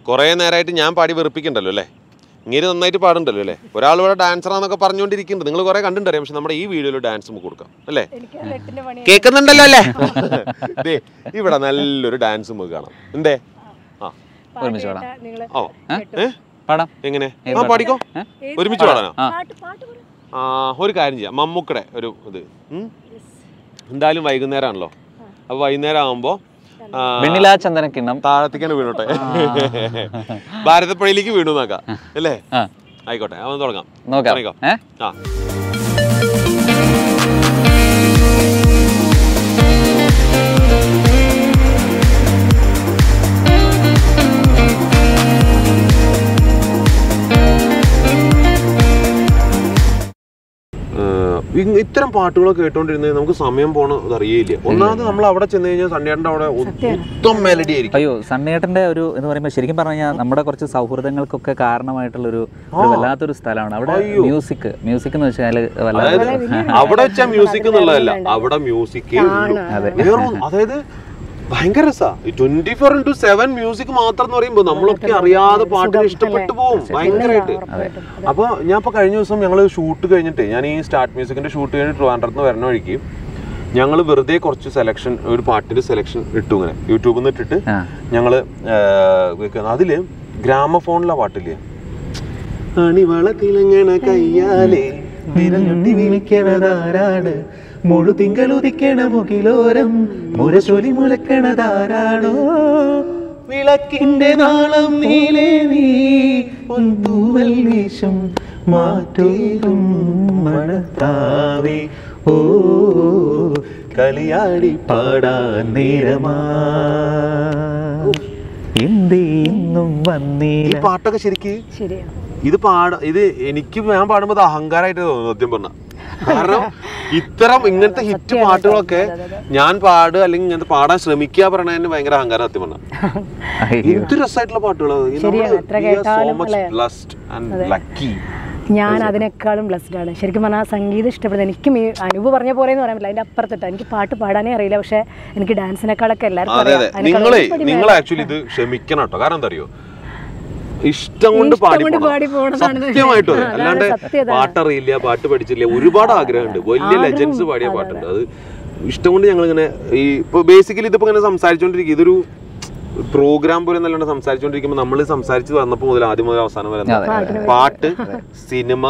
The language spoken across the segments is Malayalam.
കുറേ നേരമായിട്ട് ഞാൻ പാടി വെറുപ്പിക്കണ്ടല്ലോ അല്ലേ ഇങ്ങനെ നന്നായിട്ട് പാടുണ്ടല്ലോ അല്ലേ ഒരാൾ ഇവിടെ ഡാൻസറാന്നൊക്കെ പറഞ്ഞുകൊണ്ടിരിക്കുന്നുണ്ട് നിങ്ങൾ കുറേ കണ്ടിട്ടുണ്ടറിയാം പക്ഷെ നമ്മുടെ ഈ വീഡിയോയിൽ ഡാൻസ് നമുക്ക് കൊടുക്കാം അല്ലേ എനിക്ക് ആ വെട്ടിന്റെ പണി കേൾക്കുന്നുണ്ടല്ലോ അല്ലേ ദേ ഇവിടെ നല്ലൊരു ഡാൻസ് നമുക്ക് കാണാം എന്തേ ആ ഒരുമിച്ച് പാടാം നിങ്ങൾ ഓ ഏ പാടാം എങ്ങനെ ഏത് ആ പാട്ട്? പാടിക്കോ ഏ? ഒരുമിച്ച് പാടാനോ ആ പാട്ട് പാട്ട് പറ. ആ ഒരു കാര്യം ചെയ്യാം മമ്മൂക്കടെ ഒരു ഇത് ഉം? എന്തായാലും വൈകുന്നേരമാണല്ലോ അപ്പോൾ വൈകുന്നേരം ആകുമ്പോൾ വെണ്ണിലാ ചന്ദന കിണ്ണം താഴത്തേക്കാണ് വീണോട്ടെ ഭാരതപ്പുഴയിലേക്ക് വീണു നോക്കാം അല്ലേ ആ ആയിക്കോട്ടെ അവൻ തുടങ്ങാം നോക്കാം തുടങ്ങിക്കോ. ഏ ആ ഏഹ് ഇ- ഇത്തരം പാട്ടുകളൊക്കെ കേട്ടോണ്ടിരുന്നത് നമുക്ക് സമയം പോണത് അറിയില്ല ഒന്നാമത് നമ്മൾ അവിടെ ചെന്ന് കഴിഞ്ഞാൽ സണ്ണിയേട്ടൻ്റെ അവിടെ മൊത്തം മെലഡി ആയിരിക്കും അയ്യോ സണ്ണേട്ടന്റെ ഒരു എന്ന് പറയുമ്പോൾ ശരിക്കും പറഞ്ഞു കഴിഞ്ഞാൽ നമ്മുടെ കുറച്ച് സൗഹൃദങ്ങൾക്കൊക്കെ കാരണമായിട്ടുള്ള ഒരു ഒരു വല്ലാത്തൊരു സ്ഥലമാണ് അവിടെ മ്യൂസിക് മ്യൂസിക് എന്ന് വെച്ചാൽ അതായത് വല്ലാതെ അവിടെ വെച്ച മ്യൂസിക് എന്നുള്ളതല്ല അവിടെ മ്യൂസിക് അതായത് ഭയങ്കര രസാ twenty four into seven music മാത്രം എന്ന് പറയുമ്പോൾ നമ്മളൊക്കെ അറിയാതെ പാട്ടിന് ഇഷ്ടപ്പെട്ടു പോകും ഭയങ്കരമായിട്ട് അപ്പോൾ ഞാൻ ഇപ്പോൾ കഴിഞ്ഞ ദിവസം ഞങ്ങൾ ഷൂട്ട് കഴിഞ്ഞിട്ട് ഞാൻ ഈ സ്റ്റാർട്ട് മ്യൂസിക്കിന്റെ ഷൂട്ട് കഴിഞ്ഞിട്ട് ട്രിവാൻഡ്രത്ത് നിന്ന് വരണ വഴിക്ക് ഞങ്ങൾ വെറുതെ കുറച്ച് സെലക്ഷൻ ഒരു പാട്ടിന്റെ സെലക്ഷൻ ഇട്ടു ഇങ്ങനെ യൂട്യൂബിൽ നിന്ന് ഇട്ടിട്ട് ആ. ഞങ്ങൾ അതില് ഗ്രാമഫോണിലെ പാട്ടില്ലേ അണിവളത്തിലങ്ങണ കയ്യാലേ വിരലൊട്ടി വിളിക്കണതാരാണ് മുഴുതിങ്കളുദിക്കണ മുകിലോരം മുരശൊലി മുലക്കണതാരാണോ വിളക്കിന്റെ നാളം നീലേ നീ പൊന്തൂവൽ വീശും മാറ്റേറും മണത്താവേ ഓ കളിയാടി പാടാൻ നേരമാ എന്തേ ഇന്നും ഈ വന്നീല പാട്ടൊക്കെ ശരിക്ക് ശരിയാ ഇത് പാട ഇത് എനിക്ക് ഞാൻ പാടുമ്പോൾ ഇത് അഹങ്കാരമായിട്ട് തോന്നുന്നു സത്യം പറഞ്ഞ കാരണം ഇത്തരം ഇങ്ങനത്തെ ഹിറ്റ് പാട്ടുകളൊക്കെ ഞാൻ പാടുക അല്ലെങ്കിൽ ഇങ്ങനത്തെ പാടാൻ ശ്രമിക്കുക പറയണതിന് ഭയങ്കര അഹങ്കാരം സത്യം പറഞ്ഞ എന്ത് രസമായിട്ടുള്ള പാട്ടുകൾ ശരിയാണ്, എത്ര കേട്ടാലും അല്ലേ? ബ്ലസ്ഡ് ആൻഡ് ലക്കി ഞാൻ അതിനേക്കാളും ബ്ലസ്ഡ് ആണ് ശരിക്കും പറഞ്ഞാൽ സംഗീതം ഇഷ്ടപ്പെടുന്നത് എനിക്കും ഈ അനുഭവ പറഞ്ഞ പോലെ എന്ന് പറയാൻ പറ്റില്ല അതിന്റെ അപ്പുറത്തിട്ട് എനിക്ക് പാട്ട് പാടാനേ അറിയില്ല പക്ഷെ എനിക്ക് ഡാൻസിനേക്കാളൊക്കെ എല്ലാവർക്കും അതെ അറിയാം അതെ അതിനേക്കാൾ നിങ്ങളെ ഒരുപടി നിങ്ങൾ മേലെ. ആക്ച്വലി ഇത് ക്ഷമിക്കണം കേട്ടോ കാരണം എന്താ അറിയോ ഇഷ്ടം കൊണ്ട് ഇഷ്ടം പാടി കൊണ്ട് പോണം. പാടി പോണതാണ് ഇത്. സത്യമായിട്ടും അതെ. അതാണ് അല്ലാണ്ട് സത്യം അതാണ്. പാട്ടറിയില്ല പാട്ട് പഠിച്ചില്ല ഒരുപാട് ആഗ്രഹമുണ്ട് വലിയ ആഗ്രഹം, ലെജൻസ് പാടിയ അതെ, പാട്ടുണ്ട് അത് ഇഷ്ടം കൊണ്ട് ഞങ്ങൾ ഇങ്ങനെ ഈ ഇപ്പൊ ബേസിക്കലി ഇതിപ്പോ ഇങ്ങനെ സംസാരിച്ചോണ്ടിരിക്കും ഇതൊരു പ്രോഗ്രാം പോലെ നല്ലോണം സംസാരിച്ചോണ്ടിരിക്കുമ്പോൾ നമ്മൾ സംസാരിച്ച് വന്നപ്പോൾ മുതൽ ആദ്യം മുതൽ അവസാനം വരെ എന്താ? പാട്ട് സിനിമ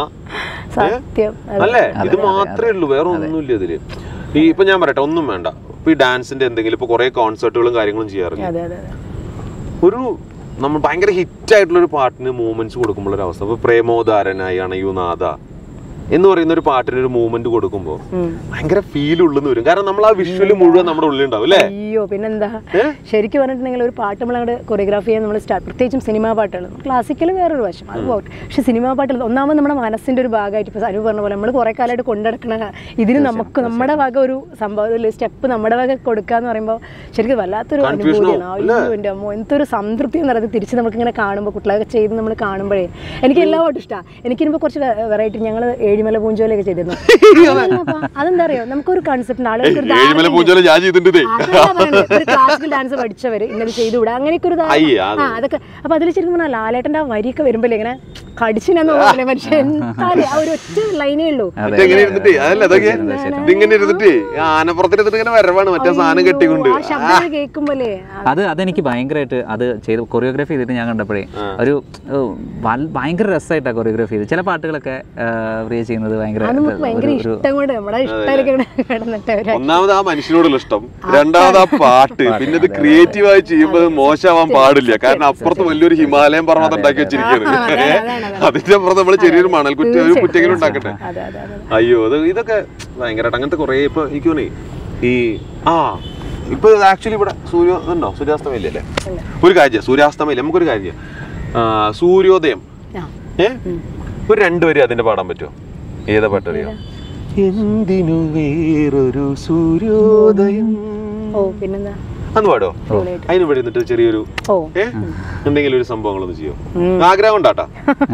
സത്യം അതെ. അല്ലേ ഇത് മാത്രമേ ഉള്ളൂ വേറെ ഒന്നുമില്ല ഇതില് ഈ ഇപ്പൊ ഞാൻ പറയട്ടെ ഒന്നും വേണ്ട ഇപ്പൊ ഈ ഡാൻസിന്റെ എന്തെങ്കിലും ഇപ്പൊ കുറെ കോൺസേർട്ടുകളും കാര്യങ്ങളും ചെയ്യാറില്ല അതെ അതെ അതെ ഒരു നമ്മൾ ഭയങ്കര ഹിറ്റ് ആയിട്ടുള്ള ഒരു പാട്ടിന് മൂവ്മെന്റ്സ് കൊടുക്കുമ്പോൾ ഒരു അവസ്ഥ ഇപ്പൊ പ്രേമോദാരനായി അണയു നാഥ എന്ന് പറയുന്ന ഒരു പാട്ടിന് ഒരു മൂവ്മെന്റ് കൊടുക്കുമ്പോൾ ഉം. ഭയങ്കര ഫീൽ ഉള്ളെന്ന് വരും കാരണം നമ്മൾ ആ വിഷ്വല് മുഴുവൻ നമ്മുടെ ഉള്ളിൽ ഉണ്ടാവും അല്ലേ അയ്യോ പിന്നെന്താ ഏ? ശരിക്കും പറഞ്ഞിട്ടുണ്ടെങ്കിൽ ഒരു പാട്ട് നമ്മളങ്ങോട്ട് കൊറിയോഗ്രാഫി ചെയ്യാൻ നമ്മൾ സ്റ്റാർട്ട് പ്രത്യേകിച്ചും സിനിമാ പാട്ടുകൾ ക്ലാസിക്കൽ വേറൊരു വശം അത് പോട്ടെ പക്ഷെ സിനിമാ പാട്ടുകൾ ഒന്നാമത് നമ്മുടെ മനസ്സിന്റെ ഒരു ഭാഗമായിട്ട് ഇപ്പോൾ അനു പറഞ്ഞ പോലെ നമ്മൾ കുറേ കാലമായിട്ട് കൊണ്ടെടുക്കണ ഇതിന് നമുക്ക് നമ്മുടെ വക ഒരു സംഭവം ഒരു സ്റ്റെപ്പ് നമ്മുടെ വക കൊടുക്കുക എന്ന് പറയുമ്പോൾ ശരിക്കും വല്ലാത്തൊരു Confusion അനുഭൂതിയാണ് ആവും, അല്ലേ? അയ്യോ എൻ്റെ അമ്മോ എന്തൊരു സംതൃപ്തി എന്ന് പറയുന്നത് തിരിച്ച് നമുക്ക് ഇങ്ങനെ കാണുമ്പോൾ കുട്ടികളൊക്കെ ചെയ്ത് നമ്മൾ കാണുമ്പോഴേ എനിക്ക് എല്ലാ പാട്ടും ഇഷ്ടമാണ് എനിക്കിനിപ്പോൾ കുറച്ച് വെറൈറ്റി ഞങ്ങൾ ഏഴിമല പൂഞ്ചോലൊക്കെ ചെയ്തിരുന്നു അതെന്താ? അതെന്താ അറിയോ നമുക്കൊരു കൺസെപ്റ്റ് ആളുകൾക്ക് ഒരു ഏഴിമല ധാരണ പൂജോല ഞാൻ ചെയ്തിട്ടുണ്ട് അതല്ല പറയുന്നത്. ഒരു ക്ലാസിക്കൽ ഡാൻസ് പഠിച്ചവര് ഇന്നത് ചെയ്തുകൂടാ അങ്ങനെയൊക്കെ ഒരു ധാരണ. അയ്യേ, അത് ആ അതൊക്കെ അപ്പൊ അതിൽ ശരിക്കും പറഞ്ഞാൽ ലാലേട്ടന്റെ ആ വരിയൊക്കെ വരുമ്പോഴേ ഇങ്ങനെ കടിച്ചിനെന്ന് തോന്നില്ലേ മനുഷ്യൻ എന്തായാലും ആ ഒരു ഒറ്റ ലൈനേ ഉള്ളൂ ഇതെങ്ങനെ ഇരുന്നിട്ട് അതല്ല അതൊക്കെ ഇതിങ്ങനെ ഇരുന്നിട്ട് ആനപ്പുറത്തിരുന്നിട്ട് ഇങ്ങനെ വരവാണ് മറ്റേ സാധനം കെട്ടിക്കൊണ്ട് ആ ശബ്ദം കേൾക്കുമ്പോലേ അത് അതെനിക്ക് ഭയങ്കരമായിട്ട് അത് ചെയ്ത് കൊറിയോഗ്രാഫി ചെയ്തിട്ട് ഞാൻ കണ്ടപ്പോഴേ ഒരു ഏ, വൽ- ഭയങ്കര രസമായിട്ടാണ് കൊറിയോഗ്രാഫി ചെയ്ത് ചില പാട്ടുകളൊക്കെ പ്രിയ ചെയ്യുന്നത് ഭയങ്കര അത് നമുക്ക് ഭയങ്കര ഒരു- ഒരു ഇഷ്ടം കൊണ്ട് നമ്മുടെ ഇഷ്ടമൊക്കെ ഇവിടെ കിടന്നിട്ട് അവര് ഒന്നാമത് ആ മനുഷ്യനോടുള്ള ഇഷ്ടം രണ്ടാമത് ആ പാട്ട് പിന്നെ ഇത് ക്രിയേറ്റീവ് ആയി ചെയ്യുമ്പോൾ അത് മോശമാവാൻ പാടില്ല കാരണം അപ്പുറത്ത് വലിയൊരു ഹിമാലയം പർവ്വതം ഉണ്ടാക്കി വെച്ചിരിക്കുകയാണ് ആ, അതാണ്, അതാണ്, അതാണ്. അതിന്റെ അപ്പുറത്ത് നമ്മൾ ചെറിയൊരു മണൽ കുറ്റി ഒരു കുറ്റെങ്കിലും ഉണ്ടാക്കട്ടെ അതെ അതെ അതെ അയ്യോ അത് ഇതൊക്കെ ഭയങ്കരമായിട്ട് അങ്ങനത്തെ കുറേ ഇപ്പൊ എനിക്ക് തോന്നി ഈ ആ ഇപ്പൊ ആക്ച്വലി ഇവിടെ സൂര്യ ഇതുണ്ടോ സൂര്യാസ്തമയം ഇല്ലല്ലേ ഒരു കാര്യം ചെയ്യാം, സൂര്യാസ്തമയം ഇല്ല നമുക്കൊരു കാര്യം ചെയ്യാം. ആ, സൂര്യോദയം ആ ഏ ഒരു രണ്ടുപേരും അതിന്റെ പാടാൻ പറ്റുമോ ഏതാ പാട്ടറിയോ എന്തിനു വേറൊരു സൂര്യോദയം ഓ പിന്നെന്താ അന്ന് പാടോ അടിപൊളിയായിട്ട്. അതിന് ഇവിടെ നിന്നിട്ട് ചെറിയൊരു ഓ ഏ എന്തെങ്കിലും ഒരു സംഭവങ്ങളൊന്ന് ചെയ്യോ ആഗ്രഹം ഉണ്ടാട്ടാ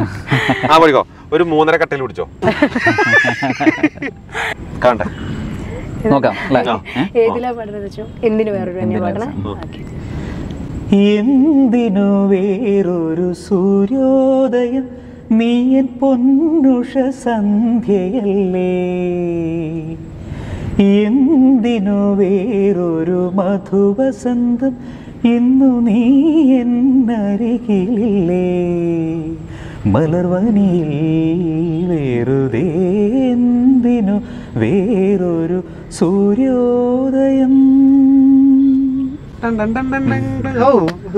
ആ പഠിക്കോ ഒരു മൂന്നര കട്ടയിൽ പിടിച്ചോ കാണട്ടെ നോക്കാം അല്ലേ ആ. ഏ? ഏതിലാ പാടുന്നത് വെച്ചോ എന്തിനു വേറൊരു തന്നെ പാടണേ ഓക്കെ എന്തിനു വേറൊരു സൂര്യോദയം നീയൻ പൊന്നുഷ സന്ധ്യയല്ലേ എന്തിനു വേറൊരു മധുവസന്തം ഇന്നു നീ എന്നരികിലില്ലേ മലർവനിയിൽ വേറുതേ എന്തിനു വേറൊരു സൂര്യോദയം ടൻ ടൻ ടൻ ടൻ ടൻ ടൻ. ഓ.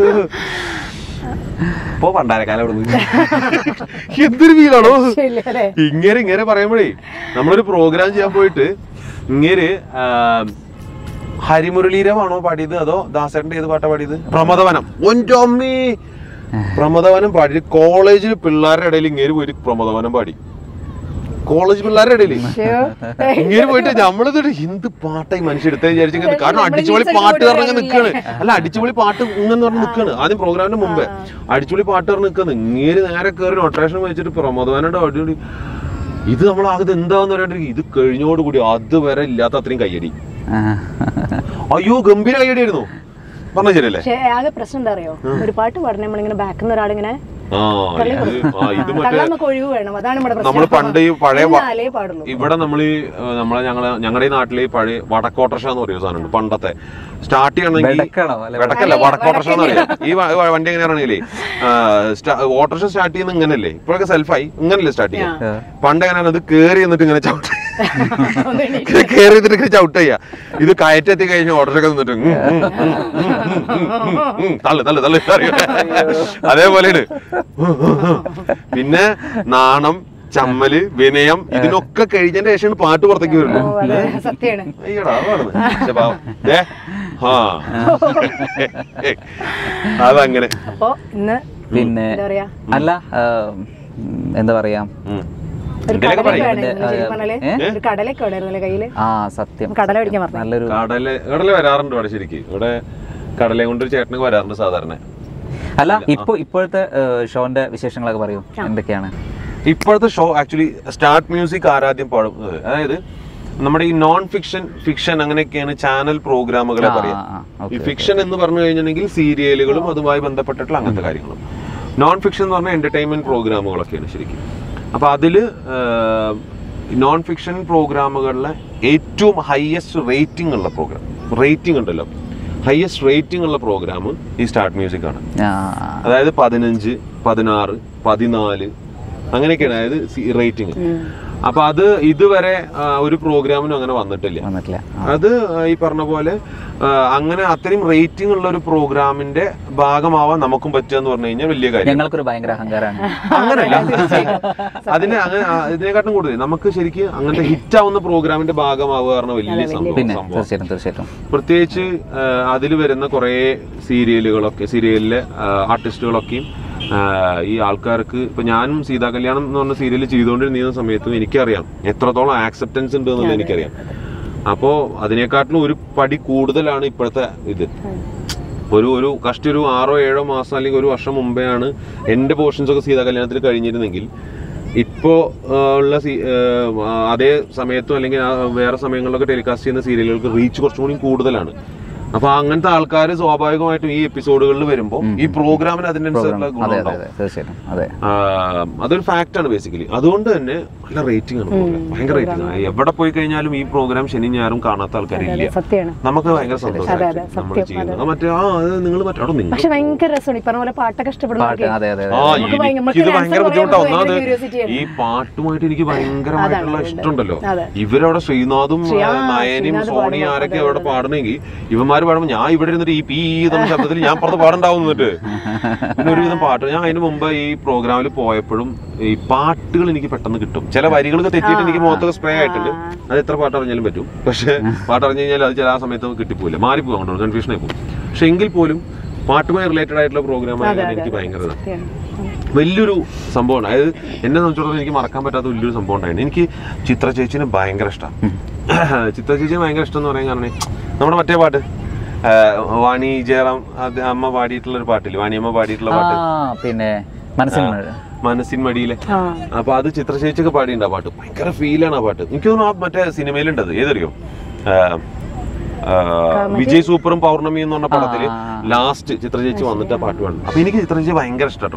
പോ പണ്ടാരക്കാലം അവിടെ നിന്ന്. എന്തൊരു ഫീലാണോ ശരിയല്ലേ അല്ലേ? ഇങ്ങനെ ഇങ്ങനെ പറയുമ്പോഴേ നമ്മളൊരു പ്രോഗ്രാം ചെയ്യാൻ പോയിട്ട് ഇങ്ങനെ ആ, ഹരിമുരളീരമാണോ പാടിയത് അതോ ദാസേട്ടന്റെ ഏത് പാട്ടാ പാടിയത് പ്രമദവനം ഒഞ്ചമ്മി പ്രമദവനം പാടി കോളേജിൽ പിള്ളേരുടെ ഇടയിൽ ഇങ്ങനെ പോയിട്ട് പ്രമദവനം പാടി കോളേജ് പിള്ളേരുടെ ഇടയിൽ ശ്ശോ. ഇങ്ങനെ പോയിട്ട് നമ്മളിത് എന്ത് പാട്ടായി മനുഷ്യടുത്ത വിചാരിച്ചു കാരണം അടിച്ചുപൊളി പാട്ട് പറഞ്ഞ് നിൽക്കാണ് അല്ല അടിച്ചുപൊളി പാട്ട് ഇങ്ങനെ പറഞ്ഞ് നിൽക്കാണ് ആദ്യം പ്രോഗ്രാമിന്റെ മുമ്പേ അടിച്ചുപൊളി പാട്ട് പറഞ്ഞ് നിൽക്കാണ് ഇങ്ങനെ നേരെ കയറി നൊട്ടേഷൻ വെച്ചിട്ട് പ്രമോദവാനോട് അടിപൊളി ഇത് നമ്മൾ ആകെ എന്താന്ന് പറയാണ്ടിരിക്കും ഇത് കഴിഞ്ഞോടുകൂടി അതുവരെ ഇല്ലാത്ത അത്രയും കയ്യടി അയ്യോ ഗംഭീര കയ്യടിയായിരുന്നു പറഞ്ഞ ശരിയല്ലേ പക്ഷേ ആകെ പ്രശ്നം എന്താ അറിയോ ഒരു പാട്ട് പാടണേ നമ്മളിങ്ങനെ ബാക്കിൽ നിന്ന് ഒരാളിങ്ങനെ ആ ഇത് ആ ഇത് മറ്റേ തള്ളാൻ നമുക്ക് ഒഴിവ് വേണം അതാണ് നമ്മുടെ പ്രശ്നം നമ്മൾ പണ്ട് ഈ പഴയ വ- എന്നാലേ പാടുള്ളൂ ഇവിടെ നമ്മൾ ഈ ഏഹ്, നമ്മളെ ഞങ്ങളെ ഞങ്ങളുടെ ഈ നാട്ടിലെ ഈ പഴയ വടക്കോട്ടർഷ എന്ന് പറയുന്ന സാധനമുണ്ട് പണ്ടത്തെ സ്റ്റാർട്ട് ചെയ്യണമെങ്കിൽ വെടക്കാണോ? അല്ല, വെടക്കല്ല വടക്കോട്ടർഷ എന്ന് പറയും ഈ വ- വ- വണ്ടി എങ്ങനെയാണെങ്കിലേ ഓട്ടർഷ സ്റ്റാർട്ട് ചെയ്യുന്ന ഇങ്ങനല്ലേ ഇപ്പോഴൊക്കെ സെൽഫായി ഇങ്ങനല്ലേ സ്റ്റാർട്ട് ചെയ്യാം പണ്ട് എങ്ങനെയാണ് ഇത് കേറി എന്നിട്ട് ഇങ്ങനെ ചവിട്ട് കേറി എന്നിട്ട് ഇങ്ങനെ ചവിട്ട് ചെയ്യാ ഇത് കയറ്റെത്തി കഴിഞ്ഞ ഓട്ടർഷൊക്കെ നിന്നിട്ട് ഉം, ഉം, ഉം, ഉം, ഉം, ഉം, ഉം, ഉം, തള്ളു തള്ളു തള്ളു അറിയോ? അതേപോലെയാണ് പിന്നെ നാണം ചമ്മല് വിനയം ഇതിനൊക്കെ കഴിഞ്ഞതിന്റെ ശേഷമാണ് പാട്ട് പുറത്തേക്ക് ഓ, വരുള്ളൂ അതെ സത്യാണ് അയ്യടാ അതാണ് പക്ഷെ പാവം. ദേ, ആ അതങ്ങനെ അപ്പൊ ഇന്ന് പിന്നെ എന്താ പറയാ അല്ല ആ, ഉം, എന്താ പറയാ ഉം. ഒരു എന്തേലൊക്കെ കടലൊക്കെ പറയും വേണമായിരുന്നു ശരിക്കും പറഞ്ഞാല് ഏ? ഒരു കടലൊക്കെ വേണമായിരുന്നല്ലേ കയ്യില് ആ സത്യം കടല പിടിക്കാൻ പറഞ്ഞു നല്ലൊരു കടല കടല വരാറുണ്ട് ഇവിടെ ശരിക്ക് ഇവിടെ കടലയും കൊണ്ട് ഒരു ചേട്ടനൊക്കെ വരാറുണ്ട് സാധാരണ അല്ല ഇപ്പൊ ഇപ്പോഴത്തെ ആ, ഷോന്റെ വിശേഷങ്ങളൊക്കെ പറയൂ എന്തൊക്കെയാണ് ഇപ്പോഴത്തെ ഷോ ആക്ച്വലി സ്റ്റാർട്ട് മ്യൂസിക് ആരാധ്യം പാടുന്നത് അതായത് നമ്മുടെ ഈ നോൺ ഫിക്ഷൻ ഫിക്ഷൻ അങ്ങനെയൊക്കെയാണ് ചാനൽ പ്രോഗ്രാമുകളെ ആ, പറയാം ആ, ആ, ഈ okay, ഫിക്ഷൻ എന്ന് പറഞ്ഞു കഴിഞ്ഞിട്ടുണ്ടെങ്കിൽ സീരിയലുകളും അതുമായി ബന്ധപ്പെട്ടിട്ടുള്ള അങ്ങനത്തെ കാര്യങ്ങളും നോൺ ഫിക്ഷൻ എന്ന് പറഞ്ഞാൽ എന്റർടൈൻമെന്റ് പ്രോഗ്രാമുകളൊക്കെയാണ് ശരിക്കും അപ്പൊ അതില് നോൺ ഫിക്ഷൻ പ്രോഗ്രാമുകളിലെ ഏറ്റവും ഹയസ്റ്റ് റേറ്റിംഗ് ഉള്ള പ്രോഗ്രാം റേറ്റിംഗ് ഉണ്ടല്ലോ ഹയസ്റ്റ് റേറ്റിംഗ് ഉള്ള പ്രോഗ്രാം ഈ സ്റ്റാർട്ട് മ്യൂസിക് ആണ് ആ, അതായത് പതിനഞ്ച് പതിനാറ് പതിനാല് അങ്ങനെയൊക്കെയാണ് അതായത് റേറ്റിംഗ് അപ്പൊ അത് ഇതുവരെ ആ, ഒരു പ്രോഗ്രാമിനും അങ്ങനെ വന്നിട്ടില്ല വന്നിട്ടില്ല ആ. അത് ഈ പറഞ്ഞ പോലെ ആ, അങ്ങനെ അത്രയും റേറ്റിംഗ് ഉള്ള ഒരു പ്രോഗ്രാമിന്റെ ഭാഗമാവാൻ നമുക്കും പറ്റുക എന്ന് പറഞ്ഞു കഴിഞ്ഞാൽ വലിയ കാര്യം ഞങ്ങൾക്കൊരു ഭയങ്കര അഹങ്കാരമാണ് അങ്ങനല്ല അതിന് അങ്ങനെ ആ, ഇതിനെക്കാട്ടും കൂടുതൽ നമുക്ക് ശരിക്കും അങ്ങനത്തെ ഹിറ്റ് ആവുന്ന പ്രോഗ്രാമിന്റെ ഭാഗമാവുക പറഞ്ഞ വലിയ സംഭവം പിന്നെ സംഭവം തീർച്ചയായിട്ടും തീർച്ചയായിട്ടും പ്രത്യേകിച്ച് അതിൽ വരുന്ന കുറേ സീരിയലുകളൊക്കെ സീരിയലിലെ ആർട്ടിസ്റ്റുകളൊക്കെയും ആ, ഈ ആൾക്കാർക്ക് ഇപ്പൊ ഞാനും സീതാ കല്യാണം എന്ന് പറഞ്ഞ സീരിയൽ ചെയ്തുകൊണ്ടിരുന്ന സമയത്തും എനിക്കറിയാം എത്രത്തോളം ആക്സെപ്റ്റൻസ് ഉണ്ട് എന്നുള്ളത് എനിക്കറിയാം അപ്പോ അതിനെക്കാട്ടിലും ഒരു പടി കൂടുതലാണ് ഇപ്പോഴത്തെ ഇത് ഒരു ഒരു കഷ്ടി ഒരു ആറോ ഏഴോ മാസം അല്ലെങ്കിൽ ഒരു വർഷം മുമ്പേ ആണ് എന്റെ പോർഷൻസ് ഒക്കെ സീതാ കല്യാണത്തിൽ കഴിഞ്ഞിരുന്നെങ്കിൽ ഇപ്പോ ആ, ഉള്ള സീ- ആ, അതേ സമയത്തും അല്ലെങ്കിൽ ആ വേറെ സമയങ്ങളിലൊക്കെ ടെലികാസ്റ്റ് ചെയ്യുന്ന സീരിയലുകൾക്ക് റീച്ച് കുറച്ചും കൂടി കൂടുതലാണ് അപ്പൊ അങ്ങനത്തെ ആൾക്കാർ സ്വാഭാവികമായിട്ടും ഈ എപ്പിസോഡുകളിൽ വരുമ്പോൾ ഈ പ്രോഗ്രാമിന് അതിനനുസരിച്ചുള്ള അതെ ഗുണം അതെ ഉണ്ടാവും അതെ തീർച്ചയായിട്ടും അതെ ആ, അതൊരു ഫാക്ട് ആണ് ബേസിക്കലി അതുകൊണ്ട് തന്നെ നല്ല റേറ്റിംഗ് ആണ് program. ഭയങ്കര റേറ്റിംഗ് ആണ് എവിടെ പോയി കഴിഞ്ഞാലും ഈ പ്രോഗ്രാം ശനി ഞായറും കാണാത്ത ആൾക്കാരില്ല സത്യമാണ് നമുക്ക് ഭയങ്കര അതെ, അതെ, സന്തോഷമായിട്ട് നമ്മൾ സത്യം, ചെയ്യുന്നത് മറ്റേ ആ അത് നിങ്ങൾ മറ്റേ അവിടെ നിങ്ങൾ പക്ഷെ ഭയങ്കര രസമാണ് ഈ പറഞ്ഞ പോലെ പാട്ടൊക്കെ പാട്ട് ഇഷ്ടപ്പെടുന്നവർക്ക് അതെ അതെ ആ അതെ നമുക്ക് ഭയങ്കര- നമുക്ക് എനിക്കിത് dance ഭയങ്കര പറയാൻ ബുദ്ധിമുട്ടാണ് നമുക്ക് ഒന്നാമത് ഭയങ്കര curiosity ആണ്. ഈ പാട്ടുമായിട്ട് എനിക്ക് ഭയങ്കരമായിട്ടുള്ള അതാണ്, ഇഷ്ടമുണ്ടല്ലോ അതെ. ഇവരവിടെ ശ്രീനാഥും ശ്രീ- ആ, നയനും ശ്രീനാഥ് സോണിയും പാടുമ്പോ, ആരൊക്കെ അതെ, അവിടെ പാടണമെങ്കിൽ ഇവന്മാര് പാടുമ്പോൾ ഞാൻ ഇവിടെ ഇരുന്നിട്ട് ഈ പീ എന്ന ശബ്ദത്തിൽ ഞാൻ പുറത്ത് പാടുണ്ടാവും എന്നിട്ട് പിന്നെ ഒരുവിധം പാട്ട് ഞാൻ അതിന് മുമ്പ് ഈ പ്രോഗ്രാമിൽ പോയപ്പോഴും ഈ പാട്ടുകൾ എനിക്ക് പെട്ടെന്ന് കിട്ടും ചില വരികളൊക്കെ തെറ്റിയിട്ട് എനിക്ക് മുഖത്തൊക്കെ സ്പ്രേ ആയിട്ടുണ്ട് അത് എത്ര പാട്ട് അറിഞ്ഞാലും പറ്റും പക്ഷെ പാട്ട് അറിഞ്ഞു കഴിഞ്ഞാൽ അത് ചില ആ സമയത്ത് കിട്ടിപ്പോയില്ല മാറിപ്പോകും അതുകൊണ്ട് കൺഫ്യൂഷൻ ആയി പോകും പക്ഷെ എങ്കിൽ പോലും പാട്ടുമായി റിലേറ്റഡ് ആയിട്ടുള്ള പ്രോഗ്രാം ആയതുകൊണ്ട് എനിക്ക് ഭയങ്കര ഇതാണ്. സത്യമാണ് വലിയൊരു സംഭവമാണ് അതായത് എന്നെ സംബന്ധിച്ചിടത്തോളം എനിക്ക് മറക്കാൻ പറ്റാത്ത വലിയൊരു സംഭവം ഉണ്ടായിരുന്നു എനിക്ക് ചിത്ര ചേച്ചിനെ ഭയങ്കര ഇഷ്ടമാണ് ചിത്ര ചേച്ചിനെ ഭയങ്കര ഇഷ്ടം എന്ന് പറയാൻ കാരണം നമ്മുടെ മറ്റേ പാട്ട് ആ, വാണി ജയറാം അത് അമ്മ പാടിയിട്ടുള്ള ഒരു പാട്ടില്ലേ വാണിയമ്മ പാടിയിട്ടുള്ള ആ പാട്ട് പിന്നെ മനസ്സിൽ മനസ്സിൻ മടിയിലെ ആ അപ്പൊ അത് ചിത്ര ചേച്ചിയൊക്കെ പാടിയിട്ടുണ്ട് ആ പാട്ട് ഭയങ്കര ഫീലാണ് ആ പാട്ട് എനിക്ക് തോന്നുന്നു ആ മറ്റേ സിനിമയിലുണ്ടത് ഏതറിയോ ആ, ആ, വിജയ് സൂപ്പറും പൗർണമി എന്ന് പറഞ്ഞ പടത്തില് ലാസ്റ്റ് ചിത്ര ചേച്ചി വന്നിട്ട് ആ പാട്ട് പാടും അപ്പൊ എനിക്ക് ചിത്ര ചേച്ചി ഭയങ്കര ഇഷ്ടട്ടോ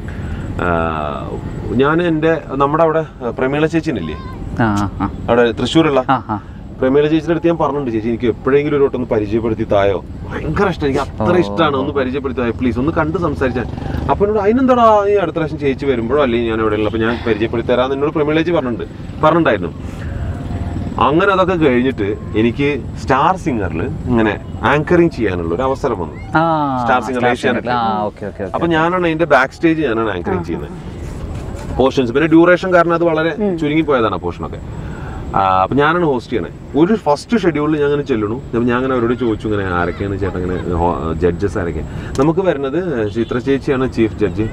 ഞാൻ എൻ്റെ നമ്മുടെ അവിടെ പ്രമീള ചേച്ചിനില്ലേ ആ ആ അവിടെ തൃശ്ശൂരുള്ള ആ ആ പ്രമീള ചേച്ചിയുടെ അടുത്ത് ഞാൻ പറഞ്ഞിട്ടുണ്ട് ചേച്ചി എനിക്ക് എപ്പോഴെങ്കിലും ഒരു വട്ടം ഒന്ന് പരിചയപ്പെടുത്തി തായോ ഭയങ്കര ഇഷ്ടം എനിക്ക് അത്ര ഇഷ്ടമാണ് ഒന്ന് പരിചയപ്പെടുത്തി തായോ പ്ലീസ് ഒന്ന് കണ്ട് സംസാരിച്ചാൽ അപ്പൊ എന്നോട് അതിനെന്താടാ ഈ അടുത്ത പ്രാവശ്യം ചേച്ചി വരുമ്പോഴോ അല്ലെങ്കിൽ ഞാൻ എവിടെയുള്ള അപ്പൊ ഞാൻ പരിചയപ്പെടുത്തി തരാമെന്ന് എന്നോട് പ്രമീള ചേച്ചി പറഞ്ഞിട്ടുണ്ട് പറഞ്ഞിട്ടുണ്ടായിരുന്നു അങ്ങനെ അതൊക്കെ കഴിഞ്ഞിട്ട് എനിക്ക് സ്റ്റാർ സിംഗറിൽ ഇങ്ങനെ ആങ്കറിങ് ചെയ്യാനുള്ള ഒരു അവസരം വന്നു ആ star singer star Asianet. Singer. ആ ഓക്കെ ഓക്കെ അപ്പൊ ഞാനാണ് അതിന്റെ ബാക്ക് സ്റ്റേജ് ഞാനാണ് ആങ്കറിങ് ചെയ്യുന്നത് പോർഷൻസ് പിന്നെ ഡ്യൂറേഷൻ കാരണം അത് വളരെ ചുരുങ്ങി പോയതാണ് പോർഷനൊക്കെ അപ്പൊ ഞാനാണ് ഹോസ്റ്റ് ചെയ്യണേ ഒരു ഫസ്റ്റ് ഷെഡ്യൂളിൽ ഞാൻ അങ്ങനെ ചെല്ലണു അപ്പൊ ഞാൻ അങ്ങനെ അവരോട് ചോദിച്ചു ഇങ്ങനെ ആരൊക്കെയാണ് ചേട്ടൻ ഇങ്ങനെ ജഡ്ജസ് ആരൊക്കെ നമുക്ക് വരുന്നത് ചിത്ര ചേച്ചിയാണ് ചീഫ് ജഡ്ജ്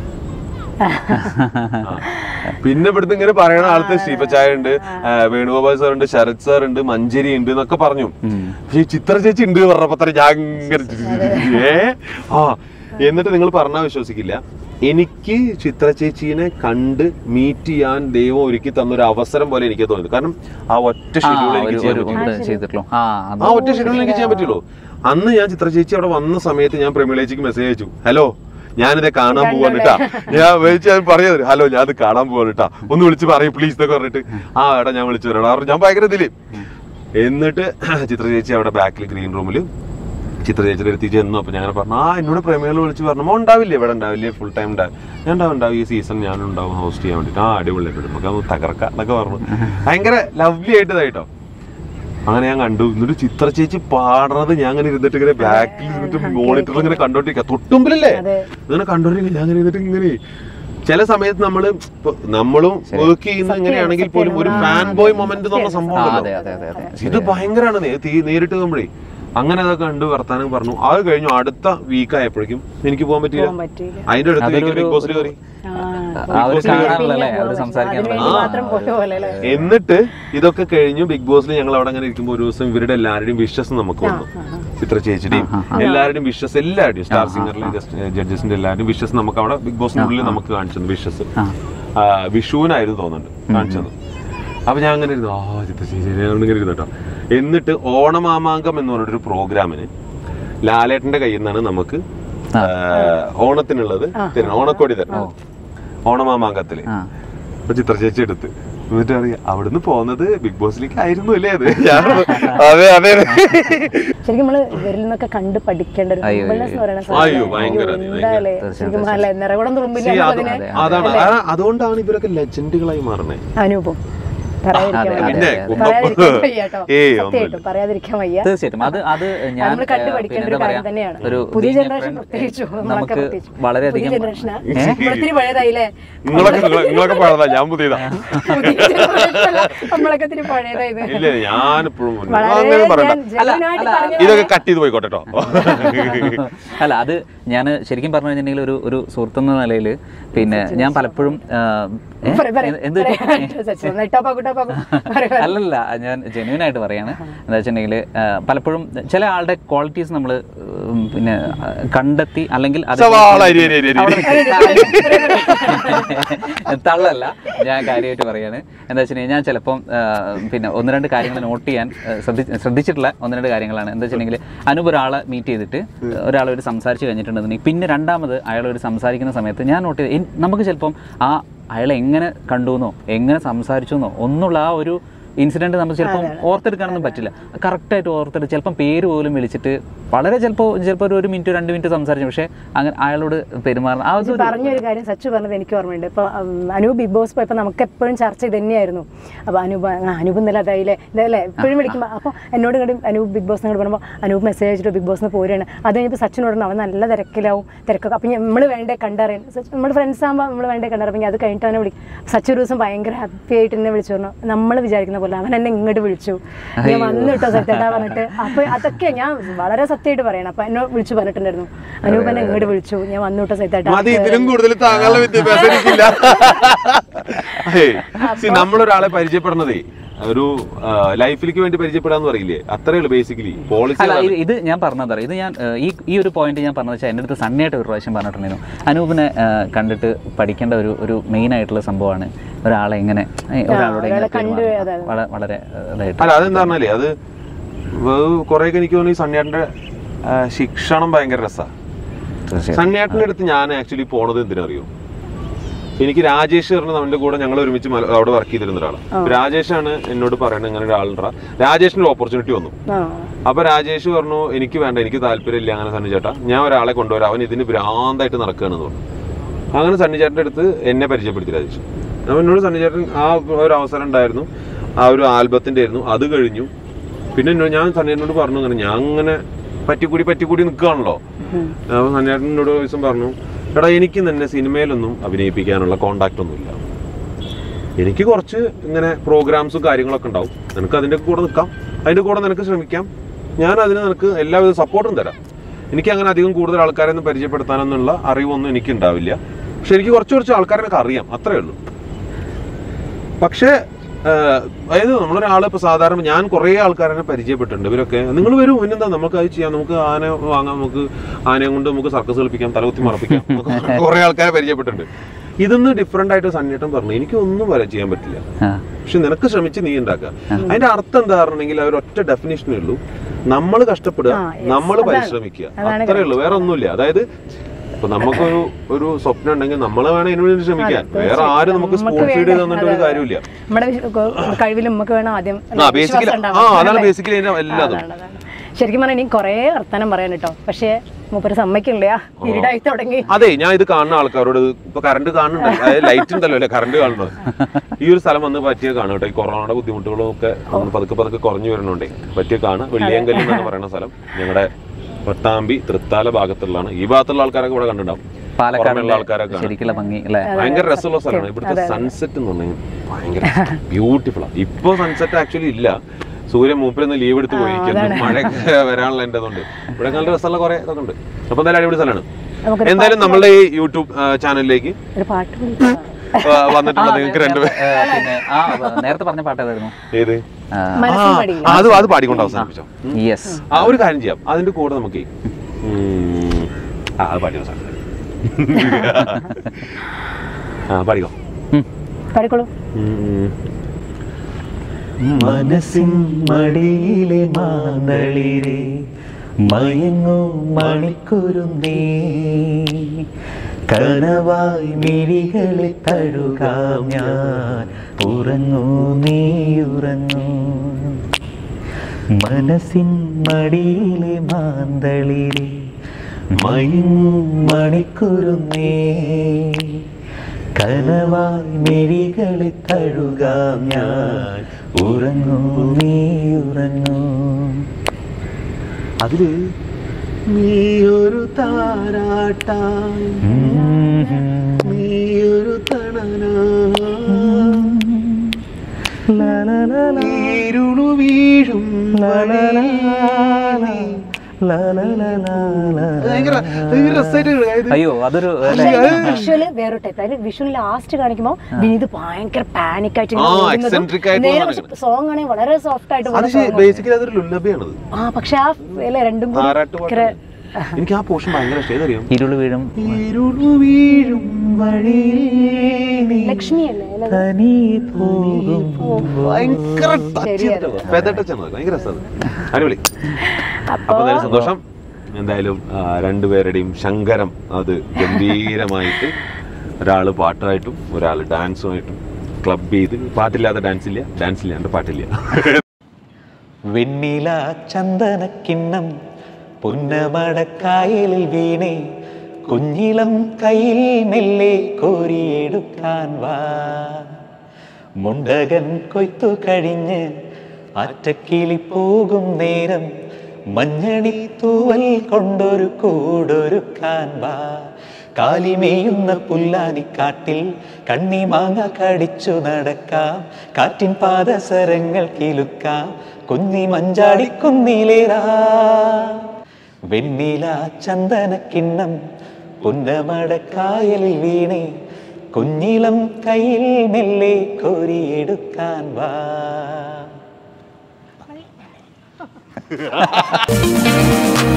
പിന്നെ ഇവിടുന്ന് ഇങ്ങനെ പറയണ ആൾക്ക് ശ്രീപച്ചായ ഉണ്ട് ആ, വേണുഗോപാൽ സാർ ഉണ്ട് ശരത് സാർ ഉണ്ട് മഞ്ചേരി ഉണ്ട് എന്നൊക്കെ പറഞ്ഞു പക്ഷെ ഈ ചിത്ര ചേച്ചി ഉണ്ട് പറഞ്ഞപ്പോ തന്നെ ഞാൻ ഇങ്ങനെ ഏ ആ എന്നിട്ട് നിങ്ങൾ പറഞ്ഞാൽ വിശ്വസിക്കില്ല എനിക്ക് ചിത്ര ചേച്ചീനെ കണ്ട് മീറ്റ് ചെയ്യാൻ ദൈവം ഒരുക്കി തന്ന ഒരു അവസരം പോലെ എനിക്ക് തോന്നുന്നു കാരണം ആ ഒറ്റ ആ, ഷെഡ്യൂൾ ഒരു- എനിക്ക് ചെയ്യാൻ ഒരു പറ്റി ഇത് ചെയ്തിട്ടുള്ളൂ ആ അത് ആ ഒറ്റ ഷെഡ്യൂൾ എനിക്ക് ചെയ്യാൻ പറ്റുള്ളൂ അന്ന് ഞാൻ ചിത്ര ചേച്ചി അവിടെ വന്ന സമയത്ത് ഞാൻ പ്രമീളേച്ചിക്ക് മെസ്സേജ് അയച്ചു ഹലോ ഞാനിത് കാണാൻ പോവാണ് കേട്ടാ ഞാൻ വിളിച്ച് ഞാൻ പറയാ ഹലോ ഞാൻ ഇത് കാണാൻ പോവാണ് കേട്ടാ ഒന്ന് വിളിച്ച് പറയും പ്ലീസ് എന്നൊക്കെ പറഞ്ഞിട്ട് ആ എടാ ഞാൻ വിളിച്ചു വരാം പറഞ്ഞു ഞാൻ ഭയങ്കര ഇതില് എന്നിട്ട് ചിത്ര ചേച്ചി അവിടെ ബാക്കിൽ ഗ്രീൻ റൂമിൽ ചിത്ര ചേച്ചിയുടെ അടുത്ത് ചെന്നു അപ്പൊ ഞാൻ പറഞ്ഞു ആ എന്നോട് പ്രേമികൾ വിളിച്ച് പറഞ്ഞു "മോൻ ഉണ്ടാവില്ലേ ഇവിടെ ഉണ്ടാവില്ലേ ഫുൾ ടൈം ഉണ്ടാവും ഞാൻ ഉണ്ടാവും ഉണ്ടാവും ഈ സീസൺ ഞാനും ഉണ്ടാവും ഹോസ്റ്റ് ചെയ്യാൻ വേണ്ടിട്ട് ആ അടിപൊളിയായിട്ട് നമുക്ക് അത് തകർക്കാം എന്നൊക്കെ പറഞ്ഞു ഭയങ്കര ലവ്ലി ആയിട്ട് ഇതായിട്ടോ അങ്ങനെ ഞാൻ കണ്ടു എന്നിട്ട് ചിത്ര ചേച്ചി പാടുന്നത് ഞാൻ അങ്ങനെ ഇരുന്നിട്ട് ഇങ്ങനെ ബാക്കിൽ ഇരുന്നിട്ട് മോണിറ്ററിൽ ഇങ്ങനെ കണ്ടോണ്ടിരിക്കുക തൊട്ടുമ്പിലല്ലേ അതെ. ഇങ്ങനെ കണ്ടോണ്ടിരിക്കുക ഞാൻ അങ്ങനെ ഇരുന്നിട്ട് ഇങ്ങനെ ചില സമയത്ത് നമ്മള് ഇപ്പൊ നമ്മളും വർക്ക് ചെയ്യുന്ന ഇങ്ങനെയാണെങ്കിൽ പോലും ഒരു ഫാൻ ബോയ് മൊമെന്റ് എന്നുള്ള സംഭവം ആ, ഉണ്ടല്ലോ. അതെ അതെ അതെ അതെ ഇത് ഭയങ്കരമാണ് നേ- തീ- നേരിട്ട് പോകുമ്പോഴേ അങ്ങനെ അതൊക്കെ കണ്ട് വർത്താനം പറഞ്ഞു അത് കഴിഞ്ഞു അടുത്ത വീക്ക് ആയപ്പോഴേക്കും എനിക്ക് പോകാൻ പറ്റിയില്ല പോകാൻ പറ്റിയില്ല അതിന്റെ അടുത്ത് അതൊരു- വീക്ക് ബിഗ് ബോസിൽ കയറി ആ, ആ ഒരു പിന്നെ കാണാനുള്ള അല്ലേ പോകാൻ അവർ പറ്റില്ല. സംസാരിക്കാനുള്ള അതിനുവേണ്ടി മാത്രം പോയ പോലെ അല്ലേ എന്നിട്ട് ഇതൊക്കെ കഴിഞ്ഞു ബിഗ് ബോസിൽ ഞങ്ങൾ അവിടെ അങ്ങനെ ഇരിക്കുമ്പോൾ ഒരു ദിവസം ഇവരുടെ എല്ലാവരുടെയും വിഷസ് നമുക്ക് വന്നു ചിത്ര ചേച്ചിയുടെയും എല്ലാവരുടെയും വിഷസ് എല്ലാവരുടെയും സ്റ്റാർ സിംഗറിലെ ജഡ്ജസിന്റെ എല്ലാവരുടെയും വിഷസ് നമുക്ക് അവിടെ ബിഗ് ബോസിനുള്ളിൽ നമുക്ക് കാണിച്ചു വിഷസ് ആ. വിഷുവിനായിരുന്നു തോന്നുന്നുണ്ട് കാണിച്ചത് അപ്പൊ ഞാൻ അങ്ങനെ ഇരുന്നു ആ ചിത്ര ചേച്ചി ഞാൻ ഇങ്ങനെ ഇരുന്നു കേട്ടോ എന്നിട്ട് ഓണമാമാങ്കം എന്ന് പറഞ്ഞൊരു പ്രോഗ്രാമിന് ലാലേട്ടന്റെ കയ്യിൽ നിന്നാണ് നമുക്ക് ആ, ഓണത്തിനുള്ളത് തരണം ഓണക്കോടി തരണം ഓണമാമാങ്കത്തില് ആ അപ്പൊ ചിത്ര ചേച്ചി എടുത്ത് എന്നിട്ട് അറിയാം അവിടുന്ന് പോകുന്നത് ബിഗ് ബോസിലേക്ക് ആയിരുന്നു അല്ലേ അത് ഞാൻ അതെ അതെ അതെ. ശരിക്കും നമ്മള് ഇവരിൽ നിന്നൊക്കെ കണ്ട് പഠിക്കേണ്ട ഒരു അയ്യോ, humbleness എന്ന് പറയുന്ന അയ്യോ, സാധനം. ഭയങ്കര, അയ്യോ, ഭയങ്കര. എന്താല്ലേ ശരിക്കും അല്ല നിറകുടം തുളുമ്പില്ല See, അത് എന്നുള്ളതിന് അതാണ് ആ, അതുകൊണ്ടാണ് ഇവരൊക്കെ ലെജൻഡുകളായി മാറണേ അനൂപം പറയാതിരിക്കാൻ അതെ, വയ്യ. പിന്നെ പറയാതിരിക്കാൻ വയ്യ കേട്ടോ ഏയ് സത്യമായിട്ടും പറയാതിരിക്കാൻ വയ്യ തീർച്ചയായിട്ടും അത് അത് ഞാൻ നമ്മൾ കണ്ട് ഏഹ്, പഠിക്കേണ്ട പിന്നെ ഒരു എന്താ കാര്യം പറയാ, തന്നെയാണ് ഒരു പുതിയ being a ജനറേഷൻ friend, പ്രത്യേകിച്ചു നമുക്ക് നമ്മളൊക്കെ പ്രത്യേകിച്ചു പുതിയ വളരെയധികം ജനറേഷനാ നമ്മളൊത്തിരി പഴയതായില്ലേ നിങ്ങളൊക്കെ നിങ്ങളെ- നിങ്ങളൊക്കെ പഴയതാ ഞാൻ പുതിയതാ പുതിയ generation അല്ല, നമ്മളൊക്കെ ഇത്തിരി പഴയതായത് ഇല്ല ഞാൻ ഇപ്പോഴും വളരെ അങ്ങനെ പറയണ്ട ഞാൻ genuine ആയിട്ട് പറഞ്ഞതാണ്. ഇതൊക്കെ കട്ട് ചെയ്ത് പോയിക്കോട്ടെ കേട്ടോ അല്ല അത് ഞാൻ ശരിക്കും പറഞ്ഞു കഴിഞ്ഞിട്ടുണ്ടെങ്കിൽ ഒരു ഒരു സുഹൃത്തെന്ന നിലയിൽ പിന്നെ ഞാൻ പലപ്പോഴും ആ, ഏ? പറയ്, പറയ്, എന്ത് പറയ്. പറ്റി? സച്ചിൻ, ഒന്ന് ഇട്ടാ പാക്കു, ഇട്ടാ പാക്കു. പറയ്, പറയ്. അല്ലല്ല ഞാൻ ജെന്യൂൻ ആയിട്ട് പറയാണ് എന്താ വെച്ചിട്ടുണ്ടെങ്കിൽ പലപ്പോഴും ചില ആളുടെ ക്വാളിറ്റീസ് നമ്മൾ പിന്നെ ആ, കണ്ടെത്തി അല്ലെങ്കിൽ അത് സവാള അരി അരി അരി അരി. അവിടെ തള്ളല്ല ഞാൻ കാര്യമായിട്ട് പറയാണ് എന്താ വെച്ചിട്ടുണ്ടെങ്കിൽ ഞാൻ ചിലപ്പം ആ, പിന്നെ ഒന്ന് രണ്ട് കാര്യങ്ങൾ നോട്ട് ചെയ്യാൻ ആ, ശ്രദ്ധി ശ്രദ്ധിച്ചിട്ടുള്ള ഒന്ന് രണ്ട് കാര്യങ്ങളാണ് എന്താ വെച്ചിട്ടുണ്ടെങ്കിൽ അനൂപ് ഒരാളെ മീറ്റ് ചെയ്തിട്ട് ഒരാളോട് സംസാരിച്ച് കഴിഞ്ഞിട്ടുണ്ടെന്നുണ്ടെങ്കിൽ പിന്നെ രണ്ടാമത് അയാളോട് സംസാരിക്കുന്ന സമയത്ത് ഞാൻ നോട്ട് ചെയ്ത് എൻ- നമുക്ക് ചിലപ്പം ആ അയാളെ എങ്ങനെ കണ്ടു എന്നോ എങ്ങനെ സംസാരിച്ചു എന്നോ ഒന്നുള്ള ആ ഒരു ഇൻസിഡന്റ് നമുക്ക് ചിലപ്പം ഓർത്തെടുക്കാനൊന്നും പറ്റില്ല കറക്റ്റായിട്ട് ഓർത്തെടുത്ത് ചിലപ്പം പേര് പോലും വിളിച്ചിട്ട് വളരെ ചിലപ്പോൾ ചിലപ്പോൾ ഒരു ഒരു മിനിറ്റ് രണ്ട് മിനിറ്റ് സംസാരിച്ചു പക്ഷേ അങ്ങനെ അയാളോട് പെരുമാറണം ആ സച്ചു ഒരു പറഞ്ഞൊരു കാര്യം സച്ചു പറഞ്ഞത് എനിക്ക് ഓർമ്മയുണ്ട് ഇപ്പൊ ഉം, അനൂപ് ബിഗ് ബോസ് പോയപ്പോൾ നമുക്ക് എപ്പോഴും ചർച്ച ഇത് തന്നെയായിരുന്നു അപ്പൊ അനൂപ് ആ, അനൂപ് ഇന്നലെ അതായില്ലേ ഇതല്ലേ എപ്പോഴും വിളിക്കുമ്പോൾ അപ്പോൾ എന്നോട് കൂടി അനൂപ് ബിഗ് ബോസ് എന്നോട് പറയുമ്പോൾ അനൂപ് മെസ്സേജ് അയച്ചിട്ട് ബിഗ് ബോസിന് പോരുകയാണ് അത് കഴിഞ്ഞപ്പോൾ സച്ചിനോട് പറഞ്ഞു, അവൻ നല്ല തിരക്കിലാവും തിരക്കൊക്കെ അപ്പം നമ്മൾ വേണ്ടേ കണ്ടറിയാൻ നമ്മുടെ ഫ്രണ്ട്സ് ആകുമ്പോൾ നമ്മൾ വേണ്ടേ കണ്ടറിയാം അത് കഴിഞ്ഞിട്ട് അവനെ വിളിക്കും സച്ചു ഒരു ദിവസം ഭയങ്കര ഹാപ്പി ആയിട്ട് എന്നെ വിളിച്ചു പറഞ്ഞു നമ്മൾ വിചാരിക്കുന്ന പോലെ അവൻ എന്നെ ഇങ്ങോട്ട് വിളിച്ചു ഞാൻ വന്നു കേട്ടോ സത്യട്ടാ പറഞ്ഞിട്ട് അപ്പോൾ അതൊക്കെ ഞാൻ വളരെ സത്യമായിട്ട് പറയണം അപ്പം എന്നോട് വിളിച്ചു പറഞ്ഞിട്ടുണ്ടായിരുന്നു അനൂപ് എന്നെ ഇങ്ങോട്ട് വിളിച്ചു ഞാൻ വന്നു കേട്ടോ സത്യട്ടാ മതി ഇതിലും കൂടുതൽ താങ്കളുടെ വിദ്യാഭ്യാസം എനിക്കില്ല ഏയ്, see, നമ്മളൊരാളെ പരിചയപ്പെടുന്നതേ ഒരു ലൈഫിലേക്ക് വേണ്ടി പരിചയപ്പെടാന്ന് പറയില്ലേ അത്രേ ഉള്ളൂ ബേസിക്കലി പോളിസി അല്ല ഇത് ഇത് ഞാൻ പറഞ്ഞത് ഈ ഇത് ഞാൻ ഏഹ്, ഈ ഈ ഒരു പോയിന്റ് ഞാൻ പറഞ്ഞത് വെച്ചാൽ എൻ്റെ അടുത്ത് സണ്ണിയായിട്ട് ഒരു പ്രാവശ്യം പറഞ്ഞിട്ടുണ്ടായിരുന്നു അനൂപിനെ ഏഹ്, കണ്ടിട്ട് പഠിക്കേണ്ട ഒരു ഒരു മെയിൻ ആയിട്ടുള്ള സംഭവമാണ് ഒരാളെ എങ്ങനെ ഏഹ്, ഒരാളോട് എങ്ങനെ ഒരാളെ കണ്ട് പെരുമാറണം. അതെ, അതെ. വള- വളരെ ഏഹ്, ഇതായിട്ട് അല്ല അതെന്താ പറഞ്ഞാലേ അത് കുറേയൊക്കെ എനിക്ക് തോന്നുന്നു ഈ സണ്ണിയേട്ടന്റെ ആ, ശിക്ഷണം ഭയങ്കര രസമാണ് തീർച്ചയായും സണ്ണിയേട്ടന്റെ അടുത്ത് ഞാൻ ആക്ച്വലി പോണത് എന്തിനറിയോ എനിക്ക് രാജേഷ് പറഞ്ഞ അവന്റെ കൂടെ ഞങ്ങൾ ഒരുമിച്ച് മല- അവിടെ വർക്ക് ചെയ്തിരുന്ന ഒരാളാണ് രാജേഷാണ് എന്നോട് പറയുന്നത് ഇങ്ങനെ ഒരാളുണ്ടാ രാജേഷിന് ഒരു ഓപ്പർച്യൂണിറ്റി വന്നു ആ അപ്പൊ രാജേഷ് പറഞ്ഞു എനിക്ക് വേണ്ട എനിക്ക് താല്പര്യമില്ല അങ്ങനെ സണ്ണി ചേട്ടാ ഞാൻ ഒരാളെ കൊണ്ടുവരാം അവൻ ഇതിന് ഭ്രാന്തായിട്ട് നടക്കുകയാണെന്ന് പറഞ്ഞു അങ്ങനെ സണ്ണി ചേട്ടൻ്റെ അടുത്ത് എന്നെ പരിചയപ്പെടുത്തി രാജേഷ് അവൻ എന്നോട് സണ്ണി ചേട്ടൻ ആ ഒരു അവസരം ഉണ്ടായിരുന്നു ആ ഒരു ആൽബത്തിന്റെ ആയിരുന്നു അത് കഴിഞ്ഞു പിന്നെ എന്നോട് ഞാൻ സണ്ണിയേട്ടനോട് പറഞ്ഞു അങ്ങനെ ഞാൻ അങ്ങനെ പറ്റിക്കൂടി പറ്റിക്കൂടി നിൽക്കുകയാണല്ലോ അപ്പൊ സണ്ണിയേട്ടനോട് ഒരു ദിവസം പറഞ്ഞു എടാ എനിക്ക് തന്നെ സിനിമയിലൊന്നും അഭിനയിപ്പിക്കാനുള്ള കോണ്ടാക്ട് ഒന്നുമില്ല എനിക്ക് കുറച്ച് ഇങ്ങനെ പ്രോഗ്രാംസും കാര്യങ്ങളൊക്കെ ഉണ്ടാവും നിനക്ക് അതിൻ്റെ കൂടെ നിൽക്കാം അതിൻ്റെ കൂടെ നിനക്ക് ശ്രമിക്കാം ഞാൻ അതിന് നിനക്ക് എല്ലാവിധ സപ്പോർട്ടും തരാം എനിക്ക് അങ്ങനെ അധികം കൂടുതൽ ആൾക്കാരെ ഒന്നും പരിചയപ്പെടുത്താനൊന്നുള്ള അറിവൊന്നും എനിക്ക് ഉണ്ടാവില്ല പക്ഷെ എനിക്ക് കുറച്ച് കുറച്ച് ആൾക്കാരെ എനിക്ക് അറിയാം അത്രേ ഉള്ളൂ പക്ഷേ ആഹ്, അതായത് നമ്മളൊരാൾ ഇപ്പോൾ സാധാരണ ഞാൻ കുറേ ആൾക്കാരെ പരിചയപ്പെട്ടിട്ടുണ്ട് ഇവരൊക്കെ നിങ്ങൾ വരും പിന്നെന്താ നമുക്ക് അത് ചെയ്യാം നമുക്ക് ആന വാങ്ങാം നമുക്ക് ആനയെ കൊണ്ട് നമുക്ക് സർക്കസ് കളിപ്പിക്കാം തലകുത്തി മറപ്പിക്കാം നമുക്ക് കുറേ ആൾക്കാരെ പരിചയപ്പെട്ടിട്ടുണ്ട് ഇതൊന്ന് ഡിഫറെൻ്റ് ആയിട്ട് സണ്ണിയേട്ടൻ പറഞ്ഞു എനിക്ക് ഒന്നും വരെ ചെയ്യാൻ പറ്റില്ല ആ പക്ഷെ നിനക്ക് ശ്രമിച്ച് നീ ഉണ്ടാക്കുക അതിന്റെ അർത്ഥം എന്താ പറഞ്ഞെങ്കിൽ അവർ ഒറ്റ ഡെഫിനേഷനേ ഉള്ളൂ നമ്മൾ കഷ്ടപ്പെടുക ആ, yes. നമ്മൾ അതാണ്. പരിശ്രമിക്കുക അതാണ് അത്രേ ഉള്ളൂ വേറെ ഒന്നുമില്ല അതായത് ഇപ്പൊ നമുക്കൊരു ഒരു സ്വപ്നം ഉണ്ടെങ്കിൽ നമ്മൾ വേണം അതിനു വേണ്ടി ശ്രമിക്കാൻ വേറെ ആരും നമുക്ക് സ്പൂൺ നമുക്ക് ഫീഡ് ചെയ്ത് വേണ്ട, തന്നിട്ട് ഒരു അതെ. കാര്യമില്ല നമ്മുടെ വിശ്വ- കൊ- കഴിവിൽ നമുക്ക് വേണം ആദ്യം ആ ബേസിക്കലി വിശ്വാസം ആ ഉണ്ടാവാൻ. അതാണ് അല്ലേ? ബേസിക്കലി അതിന്റെ എല്ലാതും അതാണ്, അതാണ്. ശരിക്കും പറഞ്ഞാൽ ഇനി കുറേ വർത്തമാനം പറയാൻ കേട്ടോ പക്ഷേ മൂപ്പര് സമ്മതിക്കില്ല ഇരുടായി തുടങ്ങി അതെ ഞാൻ ഇത് കാണുന്ന ആൾക്കാരോട് ഇപ്പൊ കറണ്ട് കാണുന്നുണ്ട് അതായത് ലൈറ്റ് ഉണ്ടല്ലോ അല്ലെ കറണ്ട് കാണുന്നത് ഈ ഒരു സ്ഥലം വന്ന് പറ്റിയ കാണും കേട്ടോ ഈ കൊറോണയുടെ ബുദ്ധിമുട്ടുകളും ഒക്കെ ഒന്ന് പതുക്കെ പതുക്കെ കുറഞ്ഞു വരുന്നുണ്ടേ പറ്റിയ കാണുക വെള്ളിയങ്കല്ല് എന്നാണ് പറയുന്ന സ്ഥലം ഞങ്ങളുടെ പട്ടാമ്പി തൃത്താല ഭാഗത്തുള്ളതാണ് ഈ ഭാഗത്തുള്ള ആൾക്കാരൊക്കെ ഇവിടെ കണ്ടിട്ടുണ്ടാവും പുറമെയുള്ള പാലക്കാട് ആൾക്കാരൊക്കെ കാണും. ശരിക്കുള്ള ഭംഗി അല്ലേ ഭയങ്കര രസമുള്ള സ്ഥലമാണ് ഇവിടുത്തെ സൺസെറ്റ് എന്ന് പറഞ്ഞാൽ ഭയങ്കര ബ്യൂട്ടിഫുൾ ആണ് ഇപ്പൊ സൺസെറ്റ് ആക്ച്വലി ഇല്ല സൂര്യൻ മൂപ്പിൽ ലീവ് എടുത്ത് പോയിരിക്കുന്നു മഴയൊക്കെ വരാനുള്ള എൻ്റെ അതുകൊണ്ട് ഇവിടെ നല്ല രസമുള്ള കുറെ ഇതൊക്കെ ഉണ്ട് അപ്പൊ എന്തായാലും അടിപൊളി സ്ഥലമാണ് നമുക്കൊരു എന്തായാലും നമ്മളുടെ ഈ യൂട്യൂബ് ചാനലിലേക്ക് ഒരു പാട്ട് വിളിക്കാം. വന്നിട്ടുള്ള നിങ്ങൾക്ക് രണ്ടുപേർ ഏ, പിന്നെ ആ നേരത്തെ പറഞ്ഞ പാട്ട് ഏതായിരുന്നു ഏത് മനസ്സിൽ പാടിയില്ല ആ, അത് അത് പാടിക്കൊണ്ട് അവസാനിപ്പിച്ചോ യെസ് ആ ഒരു കാര്യം ചെയ്യാം അതിന്റെ കൂടെ നമുക്ക് ഉം, ആ അത് പാടി അവസാനം ആ പാടിക്കോ പാടിക്കോളൂ ഉം. മനസ്സിൻ മടിയിലെ മാന്തളിരെ മയങ്ങൂ മണിക്കുരുന്നേ കനവായി മിഴികളെ തഴുകാം ഞാൻ ഉറങ്ങൂ നീ ഉറങ്ങൂ മനസ്സിൻ മടിയിലെ മാന്തളിരെ മയങ്ങൂ മണിക്കുരുന്നേ കനവായി മിഴികളെ തഴുകാം ഞാൻ ഉറങ്ങൂ നീ ഉറങ്ങൂ അതില് നീയൊരു താരാട്ടായി നീയൊരു തണനാരുളു വീഴും ഭയങ്കര ഭയങ്കര രസമായിട്ട് അയ്യോ അതൊരു വിഷ്വല് വേറെ ടൈപ്പ് അതിന് വിഷ്വൽ ലാസ്റ്റ് കാണിക്കുമ്പോൾ വിനീത് ഭയങ്കര പാനിക് ആയിട്ട് ആ, eccentric ആയിട്ട് പോകുന്നതാണ്. സോങ് ആണെങ്കിൽ വളരെ സോഫ്റ്റ് ആയിട്ട് അത് പോകുന്ന song ആണ്. ബേസിക്കലി അതൊരു ലുല്ലബിയാണത് ആ പക്ഷെ ആ അല്ലേ രണ്ടും കൂടി താരാട്ട് ഭയങ്കര പാട്ടാണ്. എനിക്ക് ആ പോർഷൻ ഭയങ്കര ഇഷ്ടം ഏതറിയാം ഇരുള് വീഴും ഇരുളു വീഴും ലക്ഷ്മി അല്ലേ അല്ലേ? തനിയെ പോകും ഭയങ്കര touch ശരി, ചെയ്തിട്ടാ. feather touch ആണ് അത്. ഭയങ്കര രസമാണ് അടിപൊളി അപ്പൊ എന്തായാലും സന്തോഷം എന്തായാലും ആ, രണ്ടുപേരുടെയും ശങ്കരം അത് ഗംഭീരമായിട്ട് ഒരാള് പാട്ടായിട്ടും ഒരാള് ഡാൻസുമായിട്ടും ക്ലബ് ചെയ്ത് പാട്ടില്ലാതെ ഡാൻസ് ഇല്ല ഡാൻസ് ഇല്ലാണ്ട് പാട്ടില്ല വെണ്ണില ചന്ദനക്കിണ്ണം പുന്നമടക്കായലിൽ വീണേ കുഞ്ഞിളം കയ്യിൽ മെല്ലെ കോരിയെടുക്കാൻ വാ മുണ്ടകൻ കൊയ്ത്തു കഴിഞ്ഞ് ആറ്റക്കിളി പോകും നേരം മഞ്ഞണി തൂവൽ കൊണ്ടൊരു കൂടൊരുക്കാൻ വാ കാലിമേയുന്ന പുല്ലാനിക്കാട്ടിൽ കണ്ണിമാങ്ങ കടിച്ചു നടക്കാം കാറ്റിൻ പാദസരങ്ങൾ കിലുക്കാം കുഞ്ഞി മഞ്ചാടിക്കുന്നിലേറാ വെണ്ണില ചന്ദനക്കിണ്ണം പുന്നമടക്കായലിൽ വീണേ കുഞ്ഞിളം കയ്യിൽ മെല്ലെ കോരിയെടുക്കാൻ വാ